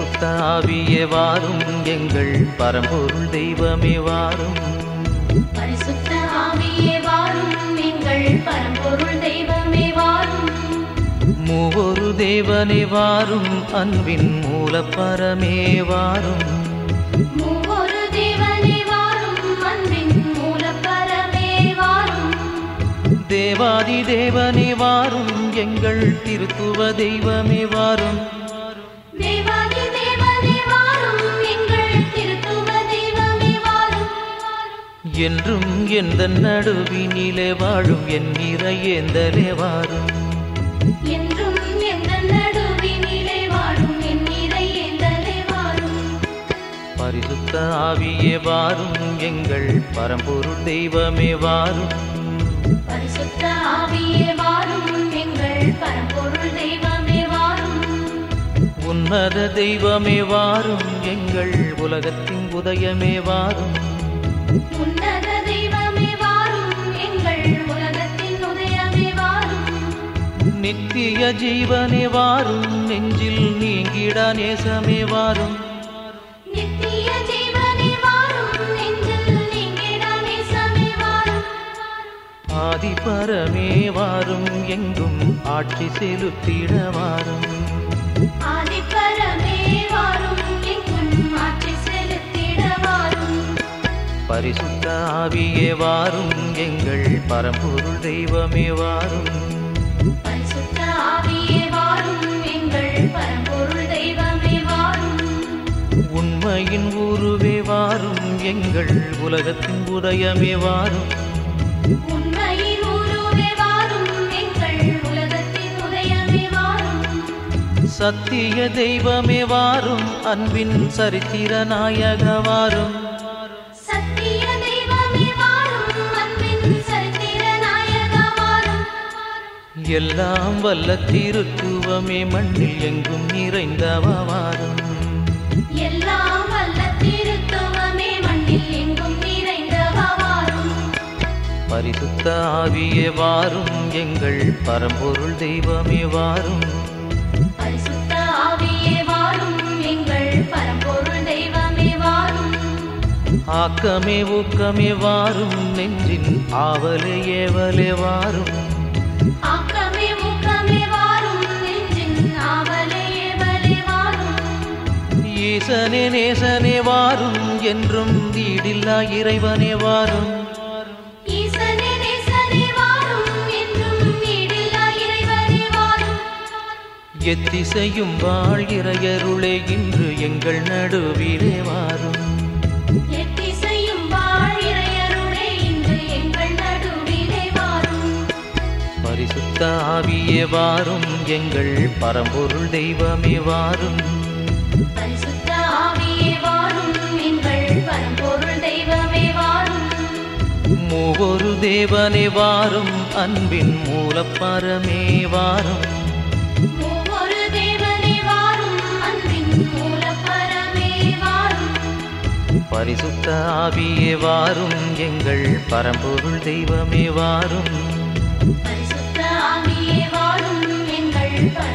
பரிசுத்த ஆவியே வாரும் எங்கள் பரம்பொருள் தெய்வமே வாரும் பரிசுத்த ஆவியே வாரும் எங்கள் பரம்பொருள் தெய்வமே வாரும் மூவொரு தேவனே வாரும் அன்பின் மூலப்பரமே வாரும் மூவொரு தேவனே வாரும் அன்பின் மூலப்பரமே வாரும் தேவாதி தேவனே வாரும் எங்கள் திருத்துவ தெய்வமே வாரும் தேவாதி தேவனே வாரும் எங்கள் திருத்துவ தெய்வமே வாரும் என்றும் எந்த நடுவினிலே வாழும் என் நிறையேந்தலே வாரும் என்றும் எந்த நடுவினிலே வாழும் என் நிறையேந்தலே வாரும் பரிசுத்த ஆவியே வாரும் எங்கள் பரம்பொருள் தெய்வமே வாரும் பரிசுத்த ஆவியே வாரும் எங்கள் பரம்பொருள் தெய்வமே வாரும் உன்னத தெய்வமே வாரும் எங்கள் உலகத்தின் உதயமே வாரும் உன்னத தெய்வமே வாரும் எங்கள் உலகத்தின் உதயமே வாரும் நித்திய ஜீவனே வாரும் நெஞ்சில் நீங்கிட நேசமே வாரும் நித்திய ஜீவனே வாரும் நெஞ்சில் நீங்கிட நேசமே வாரும் ஆதிபரமே வாரும் எங்கும் ஆட்சி செலுத்திட வாரும் ஆதிப்பரமே வாரும் எங்கும் ஆட்சி செலுத்திட வாரும் பரிசுத்த ஆவியே வாரும் எங்கள் பரம்பொருள் தெய்வமே வாரும் பரிசுத்த ஆவியே வாரும் எங்கள் பரம்பொருள் தெய்வமே வாரும் உண்மையின் உருவே வாரும் எங்கள் உலகத்தின் உதயமே வாரும் உண்மையின் உருவே வாரும் எங்கள் உலகத்தின் உதயமே வாரும் சத்திய தெய்வமே வாரும் அன்பின் சரித்திர நாயக வாரும் சத்திய தெய்வமே வாரும் அன்பின் சரித்திர நாயக வாரும் எல்லாம் வல்ல திருத்துவமே மண்ணில் எங்கும் நிறைந்தவா வாரும் எல்லாம் வல்ல திருத்துவமே மண்ணில் எங்கும் நிறைந்தவா வாரும் பரிசுத்த ஆவியே வாரும் எங்கள் பரம்பொருள் தெய்வமே வாரும் பரிசுத்த ஆவியே வாரும் எங்கள் பரம்பொருள் தெய்வமே வாரும் ஆக்கமே ஊக்கமே வாரும் நெஞ்சின் ஆவலே ஏவலே வாரும் ஆக்கமே ஊக்கமே வாரும் நெஞ்சின் ஆவலே ஏவலே வாரும் ஈசனே நேசனே வாரும் என்றும் வீடில்லா இறைவனே வாரும் ஈசனே நேசனே வாரும் என்றும் வீடில்லா இறைவனே வாரும் எத்திசையும் வாழ் இறையருளே இன்று எங்கள் நடுவிலே வாரும் எத்திசையும் வாழ் இறையருளே இன்று எங்கள் நடுவிலே வாரும் பரிசுத்த ஆவியே வாரும் எங்கள் பரம்பொருள் தெய்வமே வாரும் பரிசுத்த ஆவியே வாரும் எங்கள் பரம்பொருள் தெய்வமே வாரும் மூவொரு தேவனே வாரும் அன்பின் மூலப்பரமே வாரும் மூவொரு தேவனே வாரும் அன்பின் மூலப்பரமே வாரும் பரிசுத்த ஆவியே வாரும் எங்கள் பரம்பொருள் தெய்வமே வாரும் பரிசுத்த ஆவியே வாரும் எங்கள் பரம்பொருள்